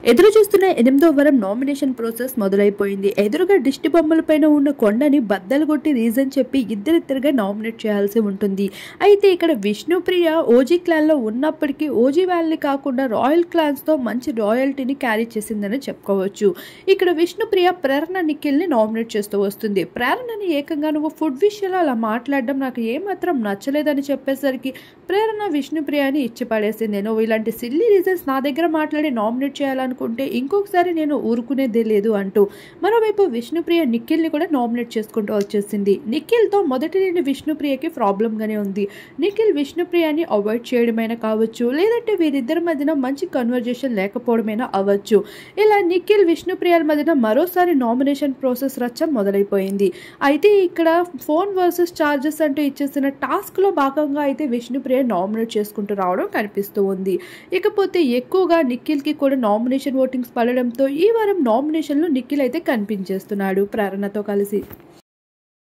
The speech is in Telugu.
ఎదురు చూస్తున్న ఎనిమిదో వారం నామినేషన్ ప్రాసెస్ మొదలైపోయింది ఎదురుగా దిష్టి బొమ్మలపైన ఉన్న కొండని బద్దలు కొట్టి రీజన్ చెప్పి ఇద్దరిద్దరుగా నామినేట్ చేయాల్సి ఉంటుంది అయితే ఇక్కడ విష్ణుప్రియ ఓజీ క్లాన్లో ఉన్నప్పటికీ ఓజీ వ్యాలీ కాకుండా రాయల్ క్లాన్స్తో మంచి రాయల్టీని క్యారీ చేసిందని చెప్పుకోవచ్చు ఇక్కడ విష్ణుప్రియ ప్రేరణ నిఖిల్ని నామినేట్ చేస్తూ వస్తుంది ప్రేరణని ఏకంగా నువ్వు ఫుడ్ విషయంలో అలా మాట్లాడడం నాకు ఏమాత్రం నచ్చలేదని చెప్పేసరికి ప్రేరణ విష్ణుప్రియని ఇచ్చి పడేసింది నువ్వు ఇలాంటి సిల్లీ రీజన్స్ నా దగ్గర మాట్లాడి నామినేట్ చేయాలనుకుంటే ఇంకొకసారి నేను ఊరుకునేదే లేదు అంటూ మరోవైపు విష్ణుప్రియ నిఖిల్ని కూడా నామినేట్ చేసుకుంటూ వచ్చేసింది నిఖిల్తో మొదటి నుండి విష్ణుప్రియకి ప్రాబ్లంగానే ఉంది నిఖిల్ విష్ణుప్రియని అవాయిడ్ చేయడమైనా కావచ్చు లేదంటే వీరిద్దరి మధ్యన మంచి కన్వర్జేషన్ లేకపోవడమైనా అవ్వచ్చు ఇలా నిఖిల్ విష్ణుప్రియల మధ్యన మరోసారి నామినేషన్ ప్రాసెస్ రచ్చ మొదలైపోయింది అయితే ఇక్కడ ఫోన్ వర్సెస్ చార్జెస్ అంటూ ఇచ్చేసిన టాస్క్లో భాగంగా అయితే విష్ణుప్రియ నామినేట్ చేసుకుంటూ రావడం కనిపిస్తూ ఉంది ఇకపోతే ఎక్కువగా నిఖిల్కి కూడా నామినేషన్ ఓటింగ్స్ పడడంతో ఈ వారం నామినేషన్లో నిఖిల్ అయితే కనిపించేస్తున్నాడు ప్రేరణతో కలిసి